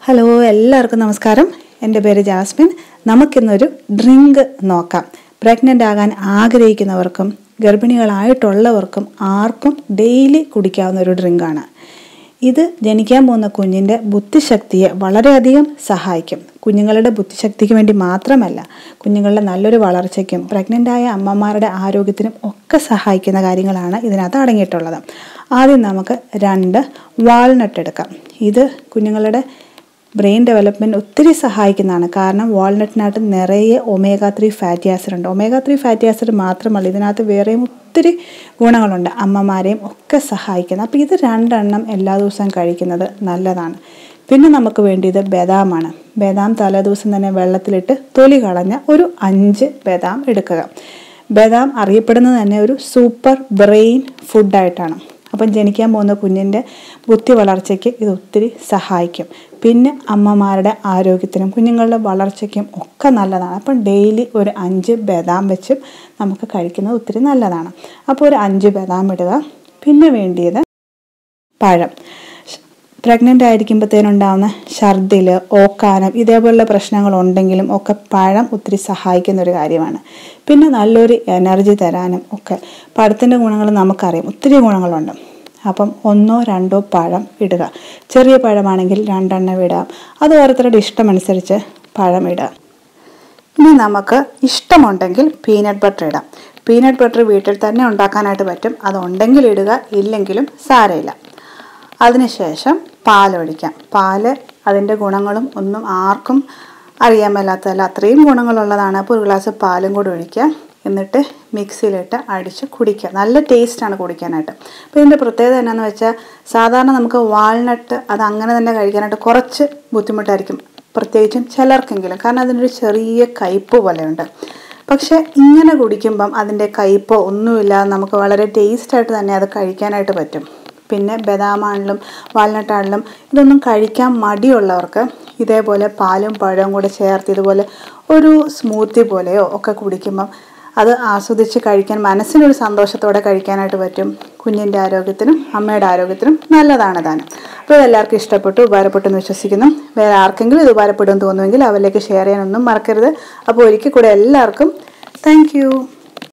hello എല്ലാവർക്കും നമസ്കാരം എൻ്റെ പേര് ജാസ്മിൻ നമുക്കിന്നൊരു ഡ്രിങ്ക് നോക്കാം പ്രഗ്നൻ്റ് ആകാൻ ആഗ്രഹിക്കുന്നവർക്കും ഗർഭിണികളായിട്ടുള്ളവർക്കും ആർക്കും ഡെയിലി കുടിക്കാവുന്ന ഒരു ഡ്രിങ്കാണ് ഇത് ജനിക്കാൻ പോകുന്ന കുഞ്ഞിൻ്റെ ബുദ്ധിശക്തിയെ വളരെയധികം സഹായിക്കും കുഞ്ഞുങ്ങളുടെ ബുദ്ധിശക്തിക്ക് വേണ്ടി മാത്രമല്ല കുഞ്ഞുങ്ങളുടെ നല്ലൊരു വളർച്ചയ്ക്കും പ്രഗ്നൻ്റ് ആയ അമ്മമാരുടെ ആരോഗ്യത്തിനും ഒക്കെ സഹായിക്കുന്ന കാര്യങ്ങളാണ് ഇതിനകത്ത് അടങ്ങിയിട്ടുള്ളത് ആദ്യം നമുക്ക് രണ്ട് വാൾനട്ട് എടുക്കാം ഇത് കുഞ്ഞുങ്ങളുടെ ബ്രെയിൻ ഡെവലപ്മെൻറ്റ് ഒത്തിരി സഹായിക്കുന്നതാണ് കാരണം വാൾനട്ടിനകത്ത് നിറയെ ഒമേഗ ത്രീ ഫാറ്റി ആസിഡ് ഉണ്ട് ഒമേഗ ത്രീ ഫാറ്റി ആസിഡ് മാത്രമല്ല ഇതിനകത്ത് വേറെയും ഒത്തിരി ഗുണങ്ങളുണ്ട് അമ്മമാരെയും ഒക്കെ സഹായിക്കുന്നത് അപ്പോൾ ഇത് രണ്ടെണ്ണം എല്ലാ ദിവസവും കഴിക്കുന്നത് നല്ലതാണ് പിന്നെ നമുക്ക് വേണ്ടിയത് ബദാമാണ് ബദാം തലേദിവസം തന്നെ വെള്ളത്തിലിട്ട് തൊലി കളഞ്ഞ ഒരു അഞ്ച് ബദാം എടുക്കുക ബദാം അറിയപ്പെടുന്നത് തന്നെ ഒരു സൂപ്പർ ബ്രെയിൻ ഫുഡായിട്ടാണ് അപ്പം ജനിക്കാൻ പോകുന്ന കുഞ്ഞിൻ്റെ ബുദ്ധി വളർച്ചയ്ക്ക് ഇത് ഒത്തിരി സഹായിക്കും പിന്നെ അമ്മമാരുടെ ആരോഗ്യത്തിനും കുഞ്ഞുങ്ങളുടെ വളർച്ചയ്ക്കും ഒക്കെ നല്ലതാണ് അപ്പം ഡെയിലി ഒരു അഞ്ച് ബദാം വെച്ചും നമുക്ക് കഴിക്കുന്നത് ഒത്തിരി നല്ലതാണ് അപ്പോൾ ഒരു അഞ്ച് ബദാം ഇടുക പിന്നെ വേണ്ടിയത് പഴം പ്രഗ്നൻ്റ് ആയിരിക്കുമ്പോഴത്തേനുണ്ടാകുന്ന ഛർദിൽ ഓക്കാനം ഇതേപോലുള്ള പ്രശ്നങ്ങൾ ഉണ്ടെങ്കിലും ഒക്കെ പഴം ഒത്തിരി സഹായിക്കുന്ന ഒരു കാര്യമാണ് പിന്നെ നല്ലൊരു എനർജി തരാനും ഒക്കെ പഴത്തിൻ്റെ ഗുണങ്ങൾ നമുക്കറിയാം ഒത്തിരി ഗുണങ്ങളുണ്ട് അപ്പം ഒന്നോ രണ്ടോ പഴം ഇടുക ചെറിയ പഴമാണെങ്കിൽ രണ്ടെണ്ണം ഇടാം അത് ഓരോരുത്തരുടെ ഇഷ്ടമനുസരിച്ച് പഴം ഇടുക ഇനി നമുക്ക് ഇഷ്ടമുണ്ടെങ്കിൽ പീനട്ട് ബട്ടർ ഇടാം പീനട്ട് ബട്ടർ വീട്ടിൽ തന്നെ ഉണ്ടാക്കാനായിട്ട് പറ്റും അതുണ്ടെങ്കിൽ ഇടുക ഇല്ലെങ്കിലും സാരമില്ല അതിനുശേഷം പാലൊഴിക്കാം പാല് അതിൻ്റെ ഗുണങ്ങളും ഒന്നും ആർക്കും അറിയാൻ മേലാത്തതല്ല അത്രയും ഗുണങ്ങളുള്ളതാണ് അപ്പോൾ ഒരു ഗ്ലാസ് പാലും കൂടി ഒഴിക്കുക എന്നിട്ട് മിക്സിയിലിട്ട് അടിച്ച് കുടിക്കുക നല്ല ടേസ്റ്റാണ് കുടിക്കാനായിട്ട് അപ്പോൾ ഇതിൻ്റെ പ്രത്യേകത എന്നാന്ന് വെച്ചാൽ സാധാരണ നമുക്ക് വാൾനട്ട് അത് അങ്ങനെ തന്നെ കഴിക്കാനായിട്ട് കുറച്ച് ബുദ്ധിമുട്ടായിരിക്കും പ്രത്യേകിച്ചും ചിലർക്കെങ്കിലും കാരണം അതിനൊരു ചെറിയ കയ്പ്പ് പോലെയുണ്ട് പക്ഷേ ഇങ്ങനെ കുടിക്കുമ്പം അതിൻ്റെ കയ്പോ ഒന്നുമില്ലാതെ നമുക്ക് വളരെ ടേസ്റ്റായിട്ട് തന്നെ അത് കഴിക്കാനായിട്ട് പറ്റും പിന്നെ ബദാമാണെങ്കിലും വാൽനട്ടാണെങ്കിലും ഇതൊന്നും കഴിക്കാൻ മടിയുള്ളവർക്ക് ഇതേപോലെ പാലും പഴവും കൂടെ ചേർത്ത് ഇതുപോലെ ഒരു സ്മൂത്തി പോലെയോ ഒക്കെ കുടിക്കുമ്പം അത് ആസ്വദിച്ച് കഴിക്കാൻ മനസ്സിനൊരു സന്തോഷത്തോടെ കഴിക്കാനായിട്ട് പറ്റും കുഞ്ഞിൻ്റെ ആരോഗ്യത്തിനും അമ്മയുടെ ആരോഗ്യത്തിനും നല്ലതാണ് താനും അപ്പോൾ ഇതെല്ലാവർക്കും ഇഷ്ടപ്പെട്ടു ഉപകാരപ്പെട്ടു എന്ന് വിശ്വസിക്കുന്നു വേറെ ആർക്കെങ്കിലും ഇത് ഉപകാരപ്പെടുമെന്ന് തോന്നുമെങ്കിൽ അവരിലേക്ക് ഷെയർ ചെയ്യാനൊന്നും മറക്കരുത് അപ്പോൾ ഒരിക്കൽ കൂടെ എല്ലാവർക്കും താങ്ക്